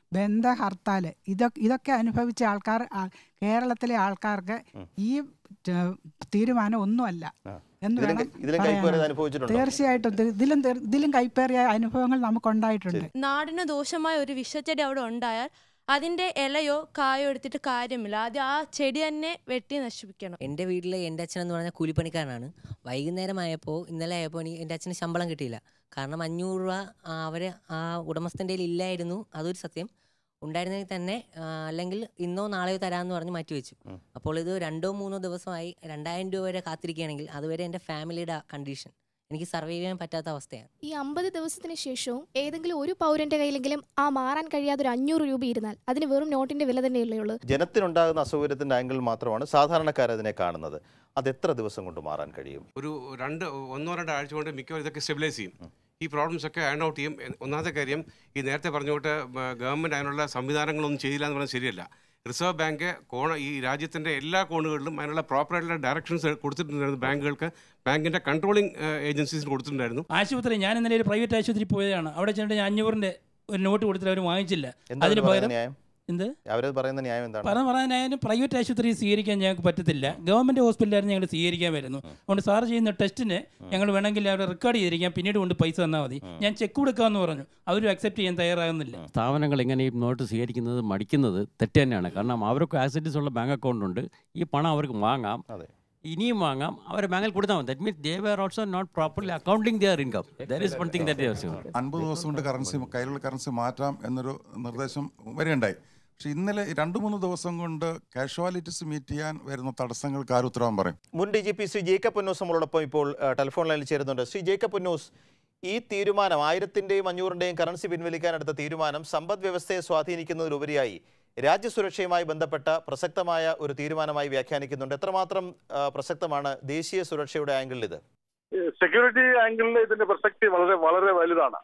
ബന്ധ ഹർത്താൽ ഇതൊക്കെ ഇതൊക്കെ അനുഭവിച്ച ആൾക്കാർ ആ- കേരളത്തിലെ ആൾക്കാർക്ക് ഈ ഏഹ്, തീരുമാനം ഒന്നുമല്ല എന്ന് ഇതിലും വേണം ഇതിലും കൈപ്പേറിയത് പറയാനായിട്ട്. അനുഭവിച്ചിട്ടുണ്ടോ തീർച്ചയായിട്ടും ഇത് ഇതിലും തീർ- ഇതിലും കൈപ്പേറിയ അനുഭവങ്ങൾ നമുക്കുണ്ടായിട്ടുണ്ട് നാടിന് ദോഷമായ ഒരു വിഷച്ചെടി അവിടെ ഉണ്ടായാൽ അതിന്റെ ഇലയോ കായോ എടുത്തിട്ട് കാര്യമില്ല ആദ്യം ആ ചെടി തന്നെ വെട്ടി നശിപ്പിക്കണം എൻ്റെ വീട്ടിൽ എൻ്റെ അച്ഛൻ എന്ന് പറഞ്ഞാൽ കൂലിപ്പണിക്കാരനാണ് വൈകുന്നേരമായപ്പോൾ ഇന്നലെ ആയപ്പോൾ എനിക്ക് എൻ്റെ അച്ഛന് ശമ്പളം കിട്ടിയില്ല കാരണം അഞ്ഞൂറ് രൂപ അവർ ആ ഉടമസ്ഥൻ്റെ കയ്യിൽ ഇല്ലായിരുന്നു അതൊരു സത്യം ഉണ്ടായിരുന്നെങ്കിൽ തന്നെ ആ, അല്ലെങ്കിൽ ഇന്നോ നാളെയോ തരാമെന്ന് പറഞ്ഞ് മാറ്റി വെച്ചു അപ്പോൾ ഇത് രണ്ടോ മൂന്നോ ദിവസമായി രണ്ടായിരം രൂപ വരെ കാത്തിരിക്കുകയാണെങ്കിൽ അതുവരെ എൻ്റെ ഫാമിലിയുടെ കണ്ടീഷൻ എനിക്ക് സർവൈവ് ചെയ്യാൻ പറ്റാത്ത അവസ്ഥയാണ് ഈ അമ്പത് ദിവസത്തിന് ശേഷവും ഏതെങ്കിലും ഒരു പൗരന്റെ കയ്യിലെങ്കിലും ആ മാറാൻ കഴിയാത്ത ഒരു അഞ്ഞൂറ് രൂപ ഇരുന്നാൽ അതിന് വെറും നോട്ടിന്റെ വില തന്നെയല്ലേ ഉള്ളൂ ജനത്തിനുണ്ടാകുന്ന അസൗകര്യത്തിന്റെ ആംഗിൾ മാത്രമാണ് സാധാരണക്കാർ അതിനെ കാണുന്നത് അത് എത്ര ദിവസം കൊണ്ട് മാറാൻ കഴിയും ഒരു രണ്ട് ഒന്നോ രണ്ടോ ആഴ്ച കൊണ്ട് മിക്കവാറും ഇതൊക്കെ സ്റ്റെബിലൈസ് ചെയ്യും ഈ പ്രോബ്ലംസ് ഒക്കെ അയൺ ഔട്ട് ചെയ്യും എ- ഒന്നാമത്തെ കാര്യം ഈ നേരത്തെ പറഞ്ഞുകൊണ്ട് ഗവൺമെൻറ് അതിനുള്ള സംവിധാനങ്ങളൊന്നും ചെയ്തില്ല എന്ന് പറഞ്ഞാൽ ശരിയല്ല റിസർവ് ബാങ്ക് കോണ ഈ രാജ്യത്തിൻ്റെ എല്ലാ കോണുകളിലും അതിനുള്ള പ്രോപ്പറായിട്ടുള്ള ഡയറക്ഷൻസ് കൊടുത്തിട്ടുണ്ടായിരുന്നു ബാങ്കുകൾക്ക് ബാങ്കിൻ്റെ കൺട്രോളിംഗ് ഏജൻസീസിന് കൊടുത്തിട്ടുണ്ടായിരുന്നു ആശുപത്രി ഞാൻ ഇന്നലെ ഒരു പ്രൈവറ്റ് ആശുപത്രി പോയതാണ് അവിടെ ചെന്നിട്ട് ഞാൻ അഞ്ഞൂറിൻ്റെ ഒരു നോട്ട് കൊടുത്തിട്ട് അവർ വാങ്ങിച്ചില്ല എന്താ അതിന് അവര് പകരം പറയുന്ന ന്യായം എന്ത് അവരത് പറയുന്ന ന്യായം എന്താണ് പറഞ്ഞ പറയാനായാലും പ്രൈവറ്റ് ആശുപത്രി സ്വീകരിക്കാൻ ഞങ്ങൾക്ക് പറ്റത്തില്ല ഗവൺമെൻറ് ഹോസ്പിറ്റലായിരുന്നു ഞങ്ങൾ സ്വീകരിക്കാൻ വരുന്നു അതുകൊണ്ട് സാർ ചെയ്യുന്ന ടെസ്റ്റിന് ഞങ്ങൾ വേണമെങ്കിൽ അവിടെ റെക്കോർഡ് ചെയ്തിരിക്കാം പിന്നീട് കൊണ്ട് പൈസ തന്നാൽ മതി ഞാൻ ചെക്ക് കൊടുക്കാമെന്ന് പറഞ്ഞു അവരും അക്സെപ്റ്റ് ചെയ്യാൻ തയ്യാറാകുന്നില്ല സ്ഥാപനങ്ങൾ ഇങ്ങനെ ഈ നോട്ട് സ്വീകരിക്കുന്നത് മടിക്കുന്നത് തെറ്റ് തന്നെയാണ് കാരണം അവർക്ക് ആസിഡ്സ് ഉള്ള ബാങ്ക് അക്കൗണ്ട് ഉണ്ട് ഈ പണം അവർക്ക് വാങ്ങാം ഇനിയും വാങ്ങാം അവർ ബാങ്കിൽ കൊടുത്താൽ മതി that means they were also not properly accounting their income there is one thing that അൻപത് ദിവസം കൊണ്ട് കറൻസി കയ്യിലുള്ള കറൻസി മാറ്റാം എന്നൊരു നിർദ്ദേശം വരികയുണ്ടായി പക്ഷെ ഇന്നലെ രണ്ട് മൂന്ന് ദിവസം കൊണ്ട് കാഷ്വാലിറ്റീസ് മീറ്റ് ചെയ്യാൻ വരുന്ന തടസ്സങ്ങൾക്ക് ആര് ഉത്തരവാദം പറയും മുൻ D G P Shri Jacob Punnoose നമ്മളോടൊപ്പം ഇപ്പോൾ ഏഹ്, ടെലിഫോൺ ലൈനിൽ ചേരുന്നുണ്ട് ശ്രീ ജേക്കബ് പുന്നൂസ് ഈ തീരുമാനം ആയിരത്തിന്റെയും അഞ്ഞൂറിന്റെയും കറൻസി പിൻവലിക്കാനെടുത്ത തീരുമാനം സമ്പദ് വ്യവസ്ഥയെ സ്വാധീനിക്കുന്നതിലുപരിയായി രാജ്യസുരക്ഷയുമായി ബന്ധപ്പെട്ട പ്രസക്തമായ ഒരു തീരുമാനമായി വ്യാഖ്യാനിക്കുന്നുണ്ട് എത്രമാത്രം ആ, പ്രസക്തമാണ് ദേശീയ സുരക്ഷയുടെ ആംഗിളിൽ ഇത് സെക്യൂരിറ്റി ആംഗിളിൽ ഇതിന്റെ പ്രസക്തി വളരെ വളരെ വലുതാണ്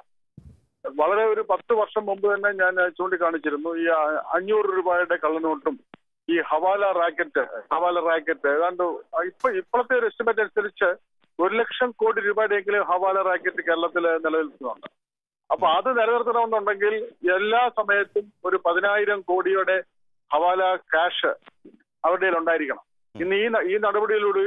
വളരെ ഒരു പത്ത് വർഷം മുമ്പ് തന്നെ ഞാൻ ചൂണ്ടിക്കാണിച്ചിരുന്നു ഈ അ- അഞ്ഞൂറ് രൂപയുടെ കള്ളനോട്ടും ഈ ഹവാല റാക്കറ്റ് ഹവാല റാക്കറ്റ് ഏതാണ്ട് ഇപ്പൊ ഇപ്പോഴത്തെ ഒരു എസ്റ്റിമേറ്റ് അനുസരിച്ച് ഒരു ലക്ഷം കോടി രൂപയുടെയെങ്കിലും ഹവാല റാക്കറ്റ് കേരളത്തിൽ നിലനിൽക്കുന്നുണ്ട് അപ്പൊ അത് നിലനിർത്തണമെന്നുണ്ടെങ്കിൽ എല്ലാ സമയത്തും ഒരു പതിനായിരം കോടിയുടെ ഹവാല ക്യാഷ് അവരുടെ കയ്യിൽ ഉണ്ടായിരിക്കണം ഇന്ന് ഈ ന- ഈ നടപടിയിലൂടെ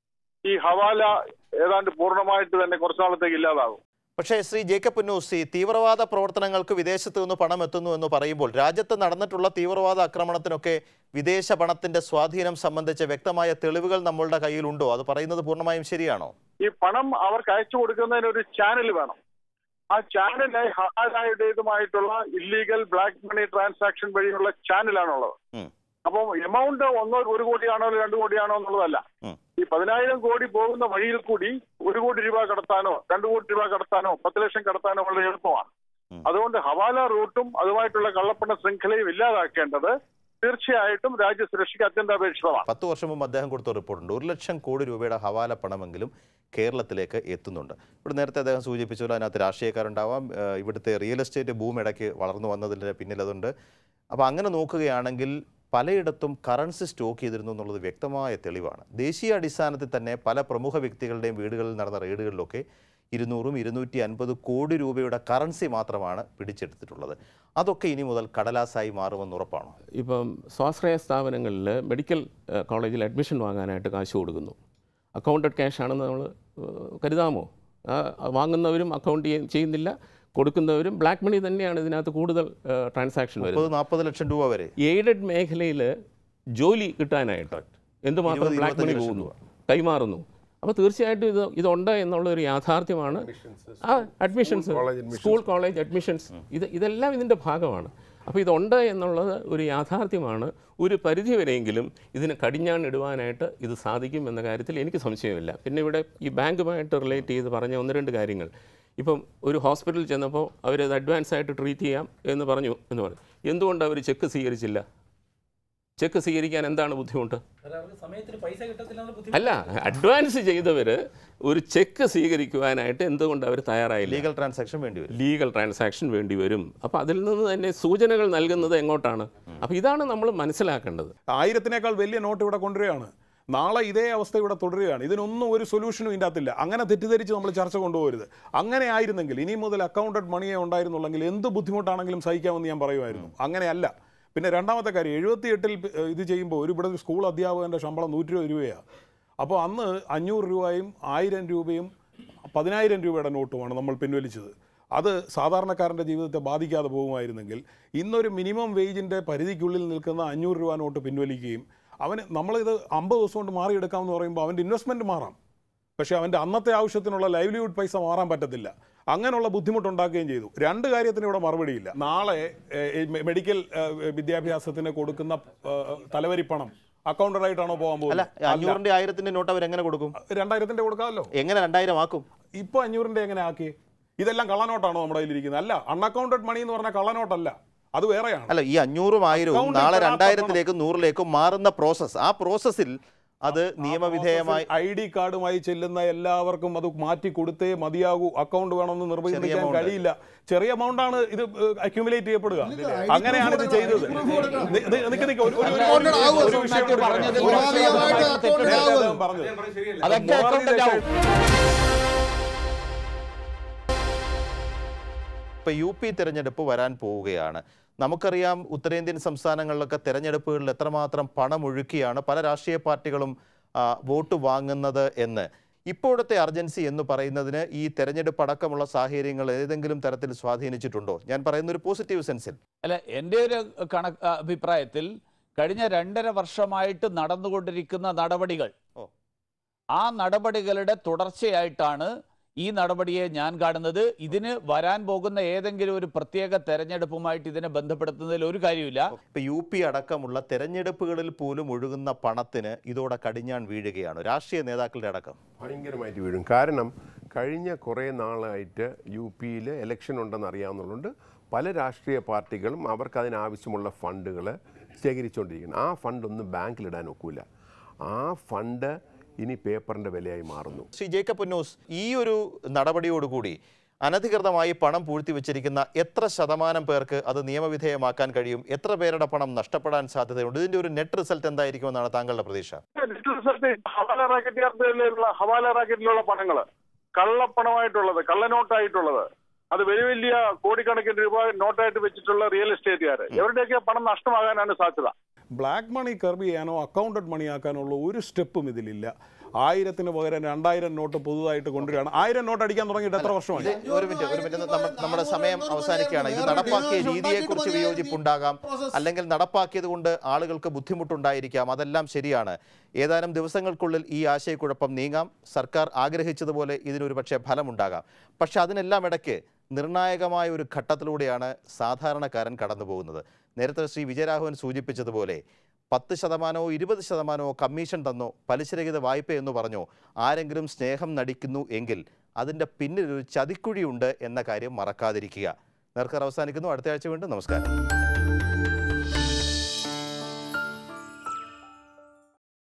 ഈ ഹവാല ഏതാണ്ട് പൂർണ്ണമായിട്ട് തന്നെ കുറച്ചു നാളത്തേക്ക് ഇല്ലാതാകും പക്ഷേ ശ്രീ ജേക്കബ് പുന്നൂസ് ഈ തീവ്രവാദ പ്രവർത്തനങ്ങൾക്ക് വിദേശത്ത് നിന്ന് പണം എത്തുന്നു എന്ന് പറയുമ്പോൾ രാജ്യത്ത് നടന്നിട്ടുള്ള തീവ്രവാദ ആക്രമണത്തിനൊക്കെ വിദേശ പണത്തിന്റെ സ്വാധീനം സംബന്ധിച്ച വ്യക്തമായ തെളിവുകൾ നമ്മളുടെ കയ്യിലുണ്ടോ അത് പറയുന്നത് പൂർണ്ണമായും ശരിയാണോ ഈ പണം അവർക്ക് അയച്ചു കൊടുക്കുന്നതിന് ഒരു ചാനൽ വേണം ആ ചാനല് ഹവാലായുടേതുമായിട്ടുള്ള ഇല്ലീഗൽ ബ്ലാക്ക് മണി ട്രാൻസാക്ഷൻ വഴിയുള്ള ചാനലാണുള്ളത് അപ്പം എമൗണ്ട് ഒന്നോ ഒരു കോടിയാണോ രണ്ട് കോടിയാണോ എന്നുള്ളതല്ല ഈ പതിനായിരം കോടി പോകുന്ന വഴിയിൽ കൂടി ഒരു കോടി രൂപ കടത്താനോ രണ്ട് കോടി രൂപ കടത്താനോ പത്ത് ലക്ഷം കടത്താനോ വളരെ എളുപ്പമാണ് അതുകൊണ്ട് ഹവാല റൂട്ടും അതുമായിട്ടുള്ള കള്ളപ്പണ ശൃംഖലയും ഇല്ലാതാക്കേണ്ടത് തീർച്ചയായിട്ടും രാജ്യസുരക്ഷയ്ക്ക് അത്യന്താപേക്ഷിതമാണ് പത്ത് വർഷം മുമ്പ് അദ്ദേഹം കൊടുത്ത റിപ്പോർട്ടുണ്ട് ഒരു ലക്ഷം കോടി രൂപയുടെ ഹവാല പണമെങ്കിലും കേരളത്തിലേക്ക് എത്തുന്നുണ്ട് ഇവിടെ നേരത്തെ അദ്ദേഹം സൂചിപ്പിച്ചല്ലോ അതിനകത്ത് രാഷ്ട്രീയക്കാരുണ്ടാവാം ഏഹ് ഇവിടുത്തെ റിയൽ എസ്റ്റേറ്റ് ബൂം ഇടയ്ക്ക് വളർന്നു വന്നതിൻ്റെ പിന്നിൽ അതുണ്ട് അപ്പോൾ അങ്ങനെ നോക്കുകയാണെങ്കിൽ പലയിടത്തും കറൻസി സ്റ്റോക്ക് ചെയ്തിരുന്നു എന്നുള്ളത് വ്യക്തമായ തെളിവാണ് ദേശീയ അടിസ്ഥാനത്തിൽ തന്നെ പല പ്രമുഖ വ്യക്തികളുടെയും വീടുകളിൽ നടന്ന റെയ്ഡുകളിലൊക്കെ ഇരുന്നൂറും ഇരുന്നൂറ്റി അൻപത് കോടി രൂപയുടെ കറൻസി മാത്രമാണ് പിടിച്ചെടുത്തിട്ടുള്ളത് അതൊക്കെ ഇനി മുതൽ കടലാസായി മാറുമെന്ന് ഉറപ്പാണോ ഇപ്പം സ്വാശ്രയ സ്ഥാപനങ്ങളിൽ മെഡിക്കൽ ഏഹ്, കോളേജിൽ അഡ്മിഷൻ വാങ്ങാനായിട്ട് കാശ് കൊടുക്കുന്നു അക്കൗണ്ടഡ് ക്യാഷ് ആണെന്ന് നമ്മൾ കരുതാമോ ആ, വാങ്ങുന്നവരും അക്കൗണ്ട് ചെയ്യുന്നില്ല കൊടുക്കുന്നവരും ബ്ലാക്ക് മണി തന്നെയാണ് ഇതിനകത്ത് കൂടുതൽ ട്രാൻസാക്ഷൻ മുപ്പത് വരുന്നത് നാൽപ്പത് ലക്ഷം രൂപ വരെ എയ്ഡഡ് മേഖലയിൽ ജോലി കിട്ടാനായിട്ട് എന്തുമാത്രം ഇരുപത്, ബ്ലാക്ക് മണി ഇരുപത്തഞ്ച് ലക്ഷം പോകുന്നു കൈമാറുന്നു അപ്പോൾ തീർച്ചയായിട്ടും ഇത് ഇതുണ്ട് എന്നുള്ള ഒരു യാഥാർത്ഥ്യമാണ് ആ അഡ്മിഷൻസ് സ്കൂൾ കോളേജ് അഡ്മിഷൻസ് ഇത് ഇതെല്ലാം ഇതിൻ്റെ ഭാഗമാണ് അപ്പോൾ ഇതുണ്ട് എന്നുള്ളത് ഒരു യാഥാർത്ഥ്യമാണ് ഒരു പരിധി വരെയെങ്കിലും ഇതിന് കടിഞ്ഞാണിടുവാനായിട്ട് ഇത് സാധിക്കും എന്ന കാര്യത്തിൽ എനിക്ക് സംശയമില്ല പിന്നെ ഇവിടെ ഈ ബാങ്കുമായിട്ട് റിലേറ്റ് ചെയ്ത് പറഞ്ഞ ഒന്ന് രണ്ട് കാര്യങ്ങൾ ഇപ്പം ഒരു ഹോസ്പിറ്റലിൽ ചെന്നപ്പോൾ അവരത് അഡ്വാൻസ് ആയിട്ട് ട്രീറ്റ് ചെയ്യാം എന്ന് പറഞ്ഞു എന്ന് പറഞ്ഞു എന്തുകൊണ്ട് അവർ ചെക്ക് സ്വീകരിച്ചില്ല ചെക്ക് സ്വീകരിക്കാൻ എന്താണ് ബുദ്ധിമുട്ട് സമയത്തിന് പൈസ കിട്ടത്തില്ല അല്ല അഡ്വാൻസ് ചെയ്തവർ ഒരു ചെക്ക് സ്വീകരിക്കുവാനായിട്ട് എന്തുകൊണ്ട് അവർ തയ്യാറായില്ല ലീഗൽ ട്രാൻസാക്ഷൻ വേണ്ടി വരും ലീഗൽ ട്രാൻസാക്ഷൻ വേണ്ടി വരും അപ്പോൾ അതിൽ നിന്ന് തന്നെ സൂചനകൾ നൽകുന്നത് എങ്ങോട്ടാണ് അപ്പോൾ ഇതാണ് നമ്മൾ മനസ്സിലാക്കേണ്ടത് ആയിരത്തിനേക്കാൾ വലിയ നോട്ട് ഇവിടെ കൊണ്ടുവരികയാണ് നാളെ ഇതേ അവസ്ഥ ഇവിടെ തുടരുകയാണ് ഇതിനൊന്നും ഒരു സൊല്യൂഷനും ഇതിൻ്റെ അകത്തില്ല അങ്ങനെ തെറ്റിദ്ധരിച്ച് നമ്മൾ ചർച്ച കൊണ്ടുപോകരുത് അങ്ങനെ ആയിരുന്നെങ്കിൽ ഇനി മുതൽ അക്കൗണ്ടഡ് മണിയെ ഉണ്ടായിരുന്നുള്ളെങ്കിൽ എന്ത് ബുദ്ധിമുട്ടാണെങ്കിലും സഹിക്കാമെന്ന് ഞാൻ പറയുമായിരുന്നു അങ്ങനെയല്ല പിന്നെ രണ്ടാമത്തെ കാര്യം എഴുപത്തി എട്ടിൽ ഇത് ചെയ്യുമ്പോൾ ഒരു ഇവിടെ ഒരു സ്കൂൾ അധ്യാപകൻ്റെ ശമ്പളം നൂറ്റി ഇരുപത് രൂപയാണ് അപ്പോൾ അന്ന് അഞ്ഞൂറ് രൂപയും ആയിരം രൂപയും പതിനായിരം രൂപയുടെ നോട്ടുമാണ് നമ്മൾ പിൻവലിച്ചത് അത് സാധാരണക്കാരൻ്റെ ജീവിതത്തെ ബാധിക്കാതെ പോകുമായിരുന്നെങ്കിൽ ഇന്നൊരു മിനിമം വേജിൻ്റെ പരിധിക്കുള്ളിൽ നിൽക്കുന്ന അഞ്ഞൂറ് രൂപ നോട്ട് പിൻവലിക്കുകയും അവന് നമ്മളിത് അമ്പത് ദിവസം കൊണ്ട് മാറിയെടുക്കാമെന്ന് പറയുമ്പോൾ അവൻ്റെ ഇൻവെസ്റ്റ്മെൻറ്റ് മാറാം പക്ഷേ അവൻ്റെ അന്നത്തെ ആവശ്യത്തിനുള്ള ലൈവ്ലിഹുഡ് പൈസ മാറാൻ പറ്റത്തില്ല അങ്ങനെയുള്ള ബുദ്ധിമുട്ടുണ്ടാക്കുകയും ചെയ്തു രണ്ട് കാര്യത്തിന് ഇവിടെ മറുപടിയില്ല നാളെ ഏഹ്, മെ- മെഡിക്കൽ ഏഹ്, വിദ്യാഭ്യാസത്തിന് കൊടുക്കുന്ന ഏഹ്, തലവരി പണം അക്കൗണ്ടറായിട്ടാണോ പോകാൻ അല്ല പോകുന്നത് അഞ്ഞൂറിന്റെ ആയിരത്തിന്റെ നോട്ട് അവർ എങ്ങനെ കൊടുക്കും രണ്ടായിരത്തിന്റെ കൊടുക്കാമല്ലോ എങ്ങനെ രണ്ടായിരം ആക്കും ഇപ്പൊ അഞ്ഞൂറിന്റെ എങ്ങനെ ആക്കി ഇതെല്ലാം കള്ളനോട്ടാണോ നമ്മുടെ കയ്യിലിരിക്കുന്നത് അല്ല അൺഅക്കൗണ്ടഡ് മണി എന്ന് പറഞ്ഞാൽ കള്ളനോട്ടല്ല അത് വേറെയാണ് അല്ല ഈ അഞ്ഞൂറും ആയിരവും അക്കൗണ്ടിൽ നാളെ പെടാത്ത രണ്ടായിരത്തിലേക്കും നൂറിലേക്കും മാറുന്ന പ്രോസസ്സ് ആ പ്രോസസ്സിൽ അത് നിയമവിധേയമായി ഐ ഡി കാർഡുമായി ചെല്ലുന്ന എല്ലാവർക്കും അത് മാറ്റി കൊടുത്തേ മതിയാകൂ അക്കൗണ്ട് വേണമെന്ന് നിർബന്ധിക്കാൻ amount. കഴിയില്ല ചെറിയ എമൗണ്ട് ആണ് ഇത് അക്യുമുലേറ്റ് ചെയ്യപ്പെടുക അങ്ങനെയാണ് ഇത് ചെയ്തത് നി- നി- നിക്ക് നിക്ക് ഒരു- ഒരു- ഒരു- ഒരു- ഒരു- ഒരു വിഷയം കൂടി പറയാം. പറഞ്ഞത് ഒരു വിഷയം കൂടി സ്വാഭാവികമായിട്ട് പറയാം. account നേരത്തെ ആവും. അദ്ദേഹം പറഞ്ഞത്. അതൊക്കെ മോറാർജി accountant ആവും. ഇപ്പൊ യു പി തെരഞ്ഞെടുപ്പ് വരാൻ പോവുകയാണ് നമുക്കറിയാം ഉത്തരേന്ത്യൻ സംസ്ഥാനങ്ങളിലൊക്കെ തെരഞ്ഞെടുപ്പുകളിൽ എത്രമാത്രം പണമൊഴുക്കിയാണ് പല രാഷ്ട്രീയ പാർട്ടികളും ആ, വോട്ട് വാങ്ങുന്നത് എന്ന് ഇപ്പോഴത്തെ അർജൻസി എന്ന് പറയുന്നതിന് ഈ തെരഞ്ഞെടുപ്പ് അടക്കമുള്ള സാഹചര്യങ്ങൾ ഏതെങ്കിലും തരത്തിൽ സ്വാധീനിച്ചിട്ടുണ്ടോ ഞാൻ പറയുന്ന ഒരു പോസിറ്റീവ് സെൻസിൽ അല്ല എൻ്റെ ഒരു കണക്ക് അഭിപ്രായത്തിൽ കഴിഞ്ഞ രണ്ടര വർഷമായിട്ട് നടന്നുകൊണ്ടിരിക്കുന്ന നടപടികൾ ആ നടപടികളുടെ തുടർച്ചയായിട്ടാണ് ഈ നടപടിയെ ഞാൻ കാണുന്നത് ഇതിന് വരാൻ പോകുന്ന ഏതെങ്കിലും ഒരു പ്രത്യേക തെരഞ്ഞെടുപ്പുമായിട്ട് ഇതിനെ ബന്ധപ്പെടുത്തുന്നതിൽ ഒരു കാര്യമില്ല ഇപ്പൊ യു പി അടക്കമുള്ള തെരഞ്ഞെടുപ്പുകളിൽ പോലും ഒഴുകുന്ന പണത്തിന് ഇതോടെ കടിഞ്ഞാൺ വീഴുകയാണ് രാഷ്ട്രീയ നേതാക്കളുടെ അടക്കം ഭയങ്കരമായിട്ട് വീഴും കാരണം കഴിഞ്ഞ കുറേ നാളായിട്ട് യു പിയിൽ ഇലക്ഷൻ ഉണ്ടെന്ന് അറിയാവുന്നതുകൊണ്ട് പല രാഷ്ട്രീയ പാർട്ടികളും അവർക്ക് അതിനാവശ്യമുള്ള ഫണ്ടുകൾ ശേഖരിച്ചുകൊണ്ടിരിക്കുന്നു ആ ഫണ്ടൊന്നും ബാങ്കിലിടാൻ ഒക്കില്ല ആ ഫണ്ട് ഇനി പേപ്പറിൻ്റെ വിലയായി മാറുന്നു ശ്രീ ജേക്കബ് പുന്നൂസ് ഈ ഒരു നടപടിയോടുകൂടി അനധികൃതമായി പണം പൂഴ്ത്തി വെച്ചിരിക്കുന്ന എത്ര ശതമാനം പേർക്ക് അത് നിയമവിധേയമാക്കാൻ കഴിയും എത്ര പേരുടെ പണം നഷ്ടപ്പെടാൻ സാധ്യതയുണ്ട് ഇതിന്റെ ഒരു നെറ്റ് റിസൾട്ട് എന്തായിരിക്കുമെന്നാണ് താങ്കളുടെ പ്രതീക്ഷ ലിറ്റിൽ റിസൾട്ട് ഹവാല റാക്കറ്റുകാരുടെ ഹവാല റാക്കറ്റിലുള്ള പണങ്ങള് കള്ളപ്പണമായിട്ടുള്ളത് കള്ളനോട്ടായിട്ടുള്ളത് അത് വലിയ വലിയ കോടിക്കണക്കിന് രൂപ നോട്ടായിട്ട് വെച്ചിട്ടുള്ള റിയൽ എസ്റ്റേറ്റുകാർ ഇവരുടെയൊക്കെ പണം നഷ്ടമാകാനാണ് സാധ്യത ബ്ലാക്ക് മണി കർബ് ചെയ്യാനോ അക്കൗണ്ടഡ് മണി ആക്കാനുള്ള ഒരു സ്റ്റെപ്പും ഇതിലില്ല ആയിരത്തിന് പകരം രണ്ടായിരം നോട്ട് പുതുതായിട്ട് കൊണ്ടുവരികയാണ് ആയിരം നോട്ട് അടിക്കാൻ തുടങ്ങിയിട്ട് എത്ര വർഷമായി ഒരു മിനിറ്റ് ഒരു മിനിറ്റ് നമ്മ- നമ്മുടെ സമയം അവസാനിക്കുകയാണ് ഇത് നടപ്പാക്കിയ രീതിയെക്കുറിച്ച് വിയോജിപ്പുണ്ടാകാം അല്ലെങ്കിൽ നടപ്പാക്കിയത് കൊണ്ട് ആളുകൾക്ക് ബുദ്ധിമുട്ടുണ്ടായിരിക്കാം അതെല്ലാം ശരിയാണ് ഏതാനും ദിവസങ്ങൾക്കുള്ളിൽ ഈ ആശയക്കുഴപ്പം നീങ്ങാം സർക്കാർ ആഗ്രഹിച്ചതുപോലെ ഇതിനൊരു പക്ഷേ ഫലമുണ്ടാകാം പക്ഷെ അതിനെല്ലാം ഇടയ്ക്ക് നിർണായകമായ ഒരു ഘട്ടത്തിലൂടെയാണ് സാധാരണക്കാരൻ കടന്നു പോകുന്നത് നേരത്തെ ശ്രീ വിജയരാഘവൻ സൂചിപ്പിച്ചതുപോലെ പത്ത് ശതമാനമോ ഇരുപത് ശതമാനമോ കമ്മീഷൻ തന്നോ പലിശരഹിത വായ്പ എന്ന് പറഞ്ഞോ ആരെങ്കിലും സ്നേഹം നടിക്കുന്നു എങ്കിൽ അതിൻ്റെ പിന്നിൽ ഒരു ചതിക്കുഴിയുണ്ട് എന്ന കാര്യം മറക്കാതിരിക്കുക നേർക്കർ അവസാനിക്കുന്നു അടുത്ത ആഴ്ച വീണ്ടും നമസ്കാരം